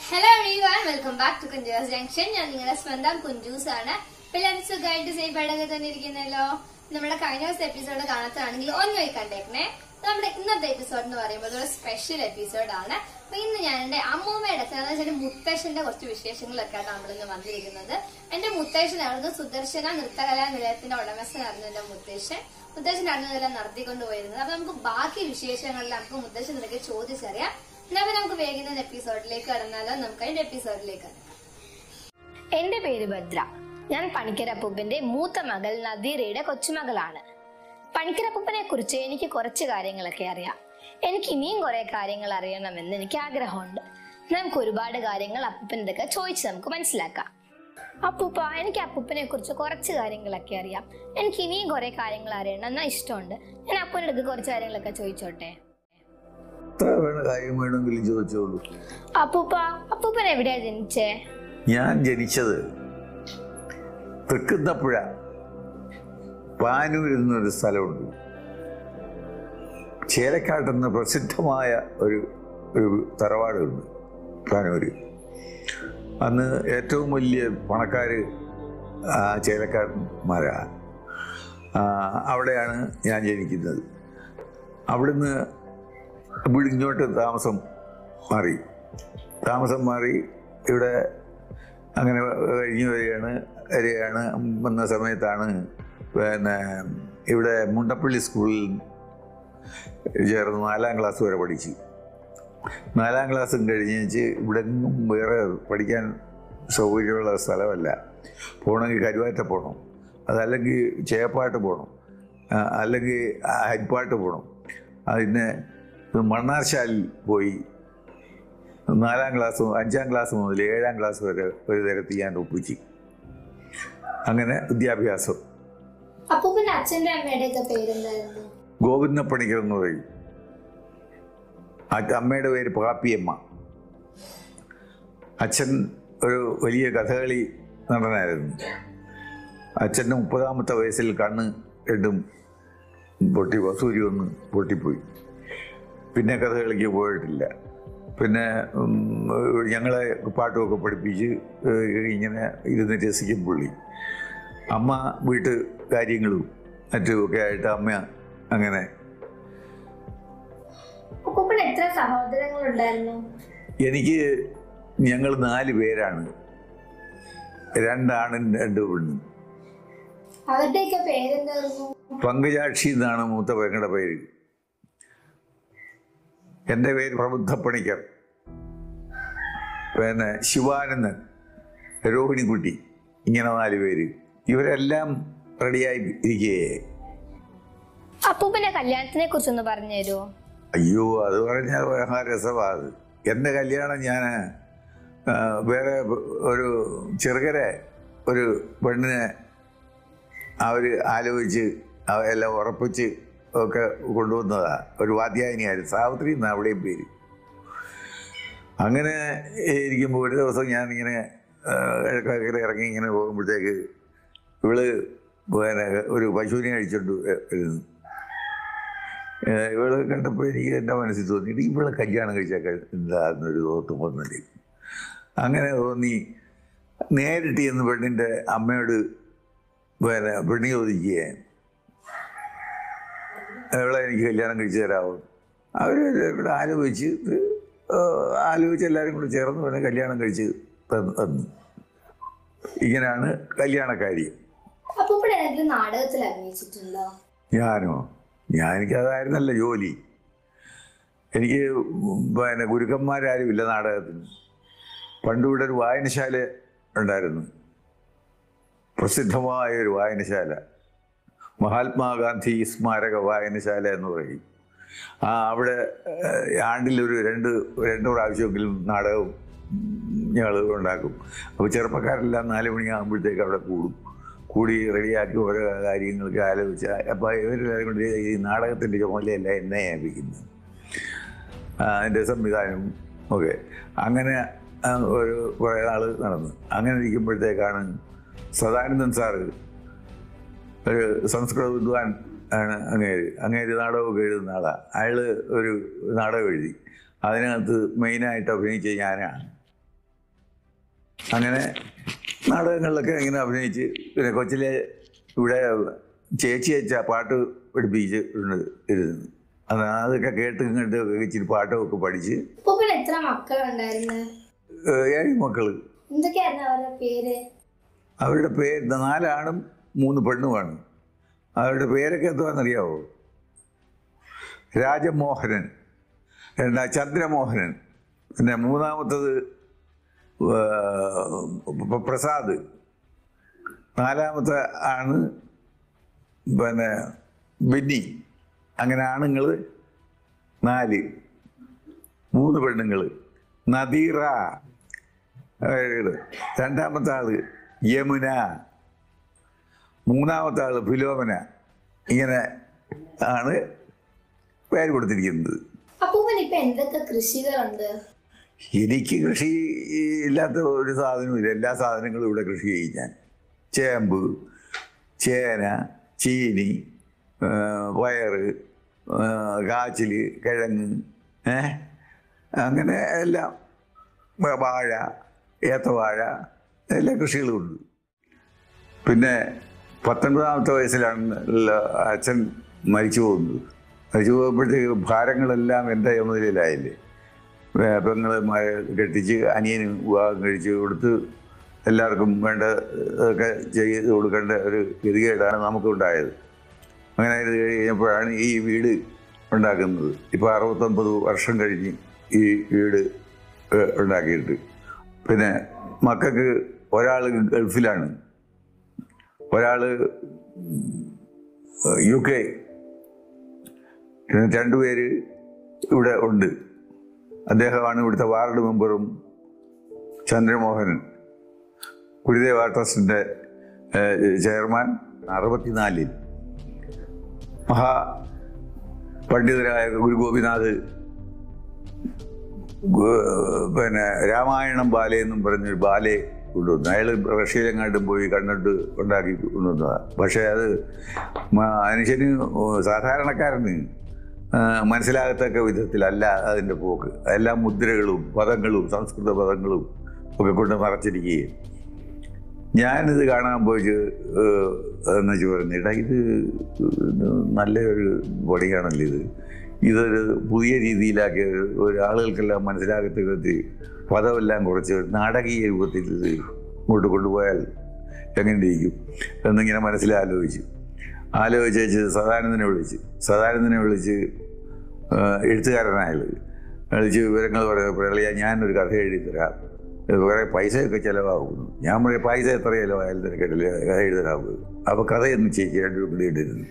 Hello everyone welcome back to Kunjoos junction ഞാൻ നിങ്ങളുടെ സ്വന്തം കുഞ്ചൂസ് ആണ് എല്ലാവരും സുഖമായിട്ട് സേഫ് ആയിട്ടൊക്കെ തന്നെ ഇരിക്കുന്നല്ലോ നമ്മുടെ കഴിഞ്ഞ ദിവസത്തെ എപ്പിസോഡ് കാണാത്തതാണെങ്കിൽ ഒന്ന് പോയി കണ്ടേക്കണേ നമ്മുടെ ഇന്നത്തെ എപ്പിസോഡ് എന്ന് പറയുമ്പോൾ ഒരു സ്പെഷ്യൽ എപ്പിസോഡാണ് അപ്പൊ ഇന്ന് ഞാൻ എന്റെ അമ്മൂമ്മയുടെ അച്ഛൻ അതായത് എന്റെ മുത്തശ്ശന്റെ കുറച്ച് വിശേഷങ്ങളൊക്കെയാണ് നമ്മളിന്ന് വന്നിരിക്കുന്നത് എന്റെ മുത്തശ്ശനായിരുന്നു സുദർശന നൃത്തകലാ നിലയത്തിന്റെ ഉടമസ്ഥനായിരുന്നു എന്റെ മുത്തശ്ശൻ മുത്തശ്ശനായിരുന്നു ഇതെല്ലാം നടത്തിക്കൊണ്ട് പോയിരുന്നത് അപ്പൊ നമുക്ക് ബാക്കി വിശേഷങ്ങളെല്ലാം നമുക്ക് മുത്തശ്ശൻ നിനക്ക് ചോദിച്ചറിയാം എന്നാ പിന്നെ നമുക്ക് വേഗം എപ്പിസോഡിലേക്ക് കടന്നാലോ നമുക്ക് അതിന്റെ എപ്പിസോഡിലേക്ക് കടക്കാം എന്റെ പേര് ഭദ്ര ഞാൻ പണിക്കരപ്പൂപ്പന്റെ മൂത്ത മകൾ നദീറയുടെ കൊച്ചുമകളാണ് പണിക്കരപ്പൂപ്പനെ കുറിച്ച് എനിക്ക് കുറച്ച് കാര്യങ്ങളൊക്കെ അറിയാം എനിക്ക് ഇനിയും കുറെ കാര്യങ്ങൾ അറിയണമെന്ന് എനിക്ക് ആഗ്രഹമുണ്ട് നമുക്ക് ഒരുപാട് കാര്യങ്ങൾ അപ്പൂപ്പനൊക്കെ ചോദിച്ച് നമുക്ക് മനസ്സിലാക്കാം അപ്പൂപ്പ എനിക്ക് അപ്പൂപ്പനെ കുറിച്ച് കുറച്ച് കാര്യങ്ങളൊക്കെ അറിയാം എനിക്ക് ഇനിയും കുറെ കാര്യങ്ങൾ അറിയണം എന്നാ ഇഷ്ടമുണ്ട് ഞാൻ അപ്പൂൻ്റെ അടുത്ത് കുറച്ച് കാര്യങ്ങളൊക്കെ ചോദിച്ചോട്ടെ എത്ര വേണ കാര്യം വേണമെങ്കിലും ചോദിച്ചോളൂ അപ്പൂപ്പ അപ്പൂപ്പൻ എവിടെയാ ജനിച്ചേ ഞാൻ ജനിച്ചത് തൃക്കുന്നപ്പുഴ പാനൂർ എന്നൊരു സ്ഥലമുണ്ട് ചേലക്കാട്ടെന്ന പ്രസിദ്ധമായ ഒരു ഒരു തറവാടുണ്ട് പാനൂര് അന്ന് ഏറ്റവും വലിയ പണക്കാർ ചേലക്കാരന്മാരാണ് ആ, അവിടെയാണ് ഞാൻ ജനിക്കുന്നത് അവിടുന്ന് ഇവിടെ ഇങ്ങോട്ട് താമസം മാറി താമസം മാറി ഇവിടെ അങ്ങനെ കഴിഞ്ഞു വരികയാണ് വരികയാണ് വന്ന സമയത്താണ് പിന്നെ ഇവിടെ മുണ്ടപ്പള്ളി സ്കൂളിൽ ചേർന്ന് നാലാം ക്ലാസ് വരെ പഠിച്ചു നാലാം ക്ലാസ്സും കഴിഞ്ഞ് വെച്ച് ഇവിടെ എങ്ങും വേറെ പഠിക്കാൻ സൗകര്യമുള്ള സ്ഥലമല്ല പോകണമെങ്കിൽ കരുവാറ്റ പോകണം അതല്ലെങ്കിൽ ചേപ്പാട്ട് പോകണം ആ, അല്ലെങ്കിൽ ഹരിപ്പാട്ട് പോകണം അതിന് മണ്ണാർശാലിൽ പോയി നാലാം ക്ലാസ് അഞ്ചാം ക്ലാസ് മുതൽ ഏഴാം ക്ലാസ് വരെ ഒരു തരത്തിൽ ഞാൻ ഒപ്പിച്ചു അങ്ങനെ വിദ്യാഭ്യാസം അപ്പൂപ്പന്റെ അച്ഛന്റെ അമ്മയുടെ ഒക്കെ പേരെന്തായിരുന്നു ഗോവിന്ദപ്പണിക്കർ എന്ന് പറയും അച്ഛ- അമ്മയുടെ പേര് പാപ്പിയമ്മ അച്ഛൻ ഒരു വലിയ കഥകളി നടനായിരുന്നു അച്ഛൻ്റെ മുപ്പതാമത്തെ വയസ്സിൽ കണ്ണ് രണ്ടും പൊട്ടി വസൂരി ഒന്ന് പൊട്ടിപ്പോയി പിന്നെ കഥകളിക്ക് പോയിട്ടില്ല പിന്നെ ഉം, ഞങ്ങളെ പാട്ടുമൊക്കെ പഠിപ്പിച്ച് ഏഹ്, ഇങ്ങനെ ഇരുന്ന് രസിക്കും പുള്ളി അമ്മ വീട്ട് കാര്യങ്ങളും മറ്റുമൊക്കെ ആയിട്ട് അമ്മ അങ്ങനെ അപ്പൂപ്പന് എത്ര സഹോദരങ്ങൾ ഉണ്ടായിരുന്നു എനിക്ക് ഞങ്ങൾ നാല് പേരാണ് രണ്ടാണും രണ്ട് പെണ്ണും അവരുടെയൊക്കെ പേരെന്തായിരുന്നു പങ്കജാക്ഷി എന്നാണ് മൂത്ത പെങ്ങളുടെ പേര് എൻ്റെ പേര് പ്രബുദ്ധപ്പണിക്കർ പിന്നെ ശിവാനന്ദൻ രോഹിണിക്കുട്ടി ഇങ്ങനെ നാല് പേര് ഇവരെല്ലാം റെഡിയായി ഇരിക്കുകയെ അപ്പൂപ്പന്റെ കല്യാണത്തിനെ കുറിച്ചൊന്ന് പറഞ്ഞു തരുമോ അയ്യോ അത് പറഞ്ഞാൽ മഹാരസമാണ് അത് എൻ്റെ കല്യാണം ഞാൻ വേറെ ഒരു ചെറുകര ഒരു പെണ്ണിനെ അവർ ആലോചിച്ച് അവ- എല്ലാം ഉറപ്പിച്ച് ഒക്കെ കൊണ്ടുവന്നതാ ഒരു വാദ്യായനിയായിരുന്നു സാവിത്രി എന്നാ അവിടെയും പേര് അങ്ങനെ ഇരിക്കുമ്പോൾ ഒരു ദിവസം ഞാനിങ്ങനെ ആ, കിഴക്കക്കര ഇറങ്ങി ഇങ്ങനെ പോകുമ്പോഴത്തേക്ക് ഇവള് പിന്നെ ഒരു പശുവിനെ അഴിച്ചോണ്ട് വരുന്നു ഏഹ് ഇവള് കണ്ടപ്പോൾ എനിക്ക് എൻ്റെ മനസ്സിൽ തോന്നി "എടീ, ഇവളെ കല്യാണം കഴിച്ചാൽ എന്താന്നൊരു തോട്ടം വന്നത് അങ്ങനെ തോന്നി നേരിട്ട് ചെന്ന് പെണ്ണിൻ്റെ അമ്മയോട് പിന്നെ പെണ്ണി ചോദിക്കുകയാണ് ഇവളെ എനിക്ക് കല്യാണം കഴിച്ചു തരാമോ അവർ ഇവിടെ ആലോചിച്ച് ഇത്, ഏഹ്, ആലോചിച്ച് എല്ലാവരും കൂടി ചേർന്ന് വേണം കല്യാണം കഴിച്ച് തന്നു തന്നു ഇങ്ങനെയാണ് കല്യാണക്കാര്യം അപ്പൂപ്പൻ ഏതെങ്കിലും നാടകത്തിൽ അഭിനയിച്ചിട്ടുണ്ടോ ഞാനോ ഞാൻ എനിക്കതായിരുന്നല്ല ജോലി എനിക്ക് പിന്നെ ഗുരുക്കന്മാരാരും ഇല്ല നാടകത്തിന് പണ്ട് ഇവിടെ ഒരു വായനശാല ഉണ്ടായിരുന്നു പ്രസിദ്ധമായ ഒരു വായനശാല മഹാത്മാഗാന്ധി സ്മാരക വായനശാല എന്ന് പറയും ആ അവിടെ ഏഹ്, ആണ്ടിലൊരു രണ്ട് രണ്ട് പ്രാവശ്യമെങ്കിലും നാടകം ഞങ്ങൾ ഉണ്ടാക്കും അപ്പോൾ ചെറുപ്പക്കാരെല്ലാം നാല് മണിയാകുമ്പോഴത്തേക്ക് അവിടെ കൂടും കൂടി റെഡിയാക്കി ഓരോ കാര്യങ്ങൾക്ക് ആലോചിച്ച് അപ്പോൾ ഇവരെല്ലാവരും കൊണ്ട് ഈ നാടകത്തിൻ്റെ ചുമതലയല്ല എന്നെ ഏൽപ്പിക്കുന്നത് ആ, അതിൻ്റെ സംവിധാനം ഒക്കെ അങ്ങനെ ആ, ഒരു കുറേ നാൾ നടന്നു അങ്ങനെ ഇരിക്കുമ്പോഴത്തേക്കാണ് സദാനന്ദൻ സാറ് ഒരു സംസ്കൃത വിദ്വാൻ ആണ് അങ്ങേര് അങ്ങേര് നാടകമൊക്കെ എഴുതുന്ന ആളാണ് അയാൾ ഒരു നാടകം എഴുതി അതിനകത്ത് മെയിനായിട്ട് അഭിനയിച്ച ഞാനാണ് അങ്ങനെ നാടകങ്ങളിലൊക്കെ ഇങ്ങനെ അഭിനയിച്ച് പിന്നെ കൊച്ചിലെ ഇവിടെ ചേച്ചി വെച്ച പാട്ട് പഠിപ്പിച്ച് ഇരുന്നു അത് അതൊക്കെ കേട്ട് ഇങ്ങോട്ട് ഇച്ചിരി പാട്ടൊക്കെ പഠിച്ച് അപ്പൂപ്പന് എത്ര മക്കളുണ്ടായിരുന്നു ഏഹ് ഏഴ് മക്കള് എന്തൊക്കെയായിരുന്നു അവരുടെ പേര് അവരുടെ പേര് നാലാണും മൂന്ന് പെണ്ണുമാണ് അവരുടെ പേരൊക്കെ എന്തുവാണെന്നറിയാവോ രാജമോഹനൻ രണ്ടാ ചന്ദ്രമോഹനൻ പിന്നെ മൂന്നാമത്തത് ഏഹ്, പ്രസാദ് നാലാമത്തെ ആണ് പിന്നെ ബിന്നി അങ്ങനെ ആണുങ്ങൾ നാല് മൂന്ന് പെണ്ണുങ്ങൾ നദീറ ഏഴ്. രണ്ടാമത്തെ ആള് യമുന മൂന്നാമത്തെ ആള് ഫിലോമന ഇങ്ങനെ ആണ് പേര് കൊടുത്തിരിക്കുന്നത് അപ്പൂപ്പൻ ഇപ്പൊ എന്തൊക്കെ കൃഷികളുണ്ട് എനിക്ക് കൃഷി ഇല്ലാത്ത ഒരു സാധനവുമില്ല എല്ലാ സാധനങ്ങളും ഇവിടെ കൃഷി ചെയ്യും ഞാൻ ചേമ്പ് ചേന ചീനി ആ, പയറ് ആ, കാച്ചില് കിഴങ്ങ് ഏ അങ്ങനെ എല്ലാം വ- വാഴ ഏത്തവാഴ എല്ലാ കൃഷികളും ഉണ്ട് പിന്നെ പത്തൊൻപതാമത്തെ വയസ്സിലാണ് ല- അച്ഛൻ മരിച്ചു പോകുന്നത് മരിച്ചു പോകുമ്പോഴത്തേക്ക് ഭാരങ്ങളെല്ലാം എൻ്റെ ചുമതലയിലായില്ലേ വേ- പെങ്ങളെ മ- കെട്ടിച്ച് അനിയന് വിവാഹം കഴിച്ച് കൊടുത്ത് എല്ലാവർക്കും വേണ്ട ഒക്കെ ചെയ്ത് കൊടുക്കേണ്ട ഒരു ഗതികേടാണ് നമുക്കുണ്ടായത് അങ്ങനെ ഇത് കഴിഞ്ഞപ്പോഴാണ് ഈ വീട് ഉണ്ടാക്കുന്നത് ഇപ്പോൾ അറുപത്തൊമ്പത് വർഷം കഴിഞ്ഞ് ഈ വീട് ഏഹ്, ഉണ്ടാക്കിയിട്ട് പിന്നെ മക്കൾക്ക് ഒരാൾ ഗൾഫിലാണ് ഒരാൾ യു കെ പിന്നെ രണ്ടുപേര് ഇവിടെ ഉണ്ട് അദ്ദേഹമാണ് ഇവിടുത്തെ വാർഡ് മെമ്പറും ചന്ദ്രമോഹനൻ ഗുരുദേവ ട്രസ്റ്റിൻ്റെ ചെയർമാൻ അറുപത്തിനാലിൽ മഹാ പണ്ഡിതരായ ഗുരു ഗോപിനാഥ് ഗു- പിന്നെ രാമായണം ബാലെ എന്നും പറഞ്ഞൊരു ബാലെ കൊണ്ടുവന്നു അയാൾ റഷ്യയിലെങ്ങാണ്ടും പോയി കണ്ടിട്ട് ഉണ്ടാക്കി കൊണ്ടുവന്നതാണ് പക്ഷേ അത് മ- മനുഷ്യന് സാധാരണക്കാരന് ആ, മനസ്സിലാകത്തക്ക വിധത്തിലല്ല അതിൻ്റെ പോക്ക് എല്ലാ മുദ്രകളും പദങ്ങളും സംസ്കൃത പദങ്ങളും ഒക്കെ കൊണ്ട് മറച്ചിരിക്കുകയും ഞാനിത് കാണാൻ പോയിട്ട് ഏഹ്, എന്ന് വെച്ച് പറഞ്ഞു എടാ ഇത് നല്ലൊരു പൊടിയാണല്ലോ ഇത് ഇതൊരു പുതിയ രീതിയിലാക്കി ഒരു- ഒരു ആളുകൾക്കെല്ലാം മനസ്സിലാകത്ത വിധത്തിൽ പദമെല്ലാം കുറച്ച് നാടകീയ രൂപത്തിൽ ഇത് ഇങ്ങോട്ട് കൊണ്ടുപോയാൽ എങ്ങനെ ഇരിക്കും എന്നിങ്ങനെ മനസ്സിലാലോചിച്ചു ആലോചിച്ച് വെച്ച് സദാനന്ദനെ വിളിച്ച് സദാനന്ദനെ വിളിച്ച് ഏഹ്, എഴുത്തുകാരനായാൽ വിളിച്ച് വിവരങ്ങൾ പറയാം പ്രളയ ഞാനൊരു കഥ എഴുതി തരാം കുറേ പൈസയൊക്കെ ചിലവാകുന്നു ഞാൻ പറയും പൈസ എത്ര ചിലവായാലും തിരക്കില്ല കഥ എഴുതരാമത് അപ്പോൾ കഥയൊന്നും ചേച്ചി രണ്ടു കൂടി ഇട്ടിരുന്നു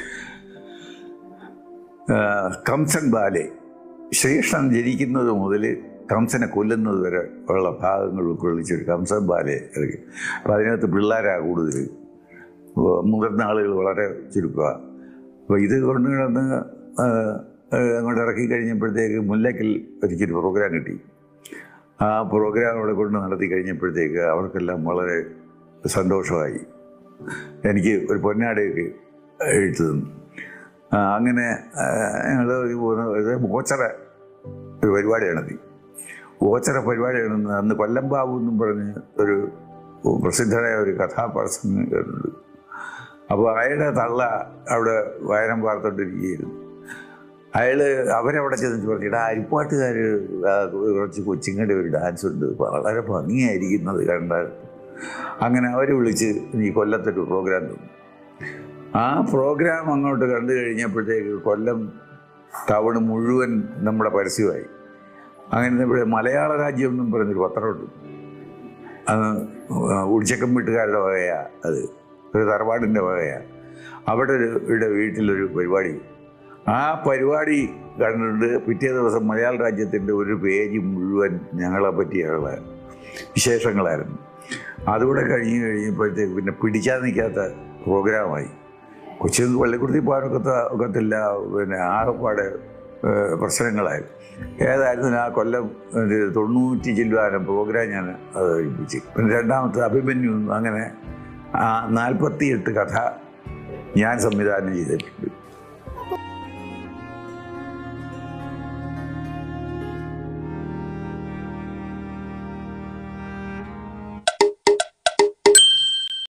ആഹ് കംസൻ ബാലെ ശ്രീകൃഷ്ണൻ ജനിക്കുന്നത് മുതൽ കംസനെ കൊല്ലുന്നത് വരെ ഉള്ള ഭാഗങ്ങൾ ഉൾക്കൊള്ളിച്ചൊരു കംസൻ ബാലെ ഇറങ്ങി അപ്പം അതിനകത്ത് പിള്ളേരാണ് കൂടുതൽ ഉവ്വ് മുതിർന്ന ആളുകൾ വളരെ ചുരുക്കുക അപ്പോൾ ഇത് കൊണ്ട് കിടന്ന് ആഹ്, ആഹ് അങ്ങോട്ട് ഇറക്കി കഴിഞ്ഞപ്പോഴത്തേക്ക് മുല്ലയ്ക്കൽ ഒരിക്കൽ പ്രോഗ്രാം കിട്ടി ആ പ്രോഗ്രാം അവിടെ കൊണ്ട് നടത്തി കഴിഞ്ഞപ്പോഴത്തേക്ക് അവർക്കെല്ലാം വളരെ സന്തോഷമായി എനിക്ക് ഒരു പൊന്നാടയൊക്കെ എഴുത്തു തന്നു ആ, അങ്ങനെ ഞങ്ങൾ ഇത് ഓച്ചറ ഒരു പരിപാടി നടത്തി ഓച്ചറ പരിപാടി നടന്ന് അന്ന് കൊല്ലം ബാബു എന്നും പറഞ്ഞ് ഒരു പ്രസിദ്ധനായ ഒരു കഥാപ്രസംഗമുണ്ട് അപ്പോൾ അയാളുടെ തള്ള അവിടെ വയനം പാർത്തോണ്ടിരിക്കുകയായിരുന്നു അയാൾ അവരവിടെ ചെന്ന് പറഞ്ഞു ഇടാ അരിപ്പാട്ടുകാർ കുറച്ച് കൊച്ചിങ്ങളുടെ ഒരു ഡാൻസ് ഉണ്ട് വളരെ ഭംഗിയായിരിക്കുന്നത് കണ്ടാൽ അങ്ങനെ അവരെ വിളിച്ച് ഈ കൊല്ലത്തൊരു പ്രോഗ്രാം തന്നു ആ പ്രോഗ്രാം അങ്ങോട്ട് കണ്ടു കഴിഞ്ഞപ്പോഴത്തേക്ക് കൊല്ലം ടൗൺ മുഴുവൻ നമ്മുടെ പരസ്യമായി അങ്ങനെ ഇവിടെ മലയാള രാജ്യം എന്നും പറഞ്ഞൊരു പത്രമുണ്ട് അത് ഉടിച്ചക്കം വീട്ടുകാരുടെ വകയാ അത് ഒരു തറവാടിൻ്റെ വകയാ അവിടെ ഒരു ഇവിടെ വീട്ടിലൊരു പരിപാടി ആ പരിപാടി കണ്ടിട്ട് പിറ്റേ ദിവസം മലയാള രാജ്യത്തിൻ്റെ ഒരു പേജ് മുഴുവൻ ഞങ്ങളെ പറ്റിയുള്ള വിശേഷങ്ങളായിരുന്നു അതുകൂടെ കഴിഞ്ഞ് കഴിഞ്ഞപ്പോഴത്തേക്ക് പിന്നെ പിടിച്ചാൽ നിൽക്കാത്ത പ്രോഗ്രാമായി കൊച്ചിന് പള്ളിക്കുടുത്തി പോകാനൊക്കത്ത ഒക്കത്തില്ല പിന്നെ ആകെപ്പാടെ ഏഹ്, പ്രശ്നങ്ങളായിരുന്നു ഏതായിരുന്നു ആ കൊല്ലം ഒരു തൊണ്ണൂറ്റി ചില്ലുവാനം പ്രോഗ്രാം ഞാൻ അത് കഴിപ്പിച്ച് പിന്നെ രണ്ടാമത്തെ അഭിമന്യു അങ്ങനെ ആ നാൽപ്പത്തിയെട്ട് കഥ ഞാൻ സംവിധാനം ചെയ്തിട്ടുണ്ട്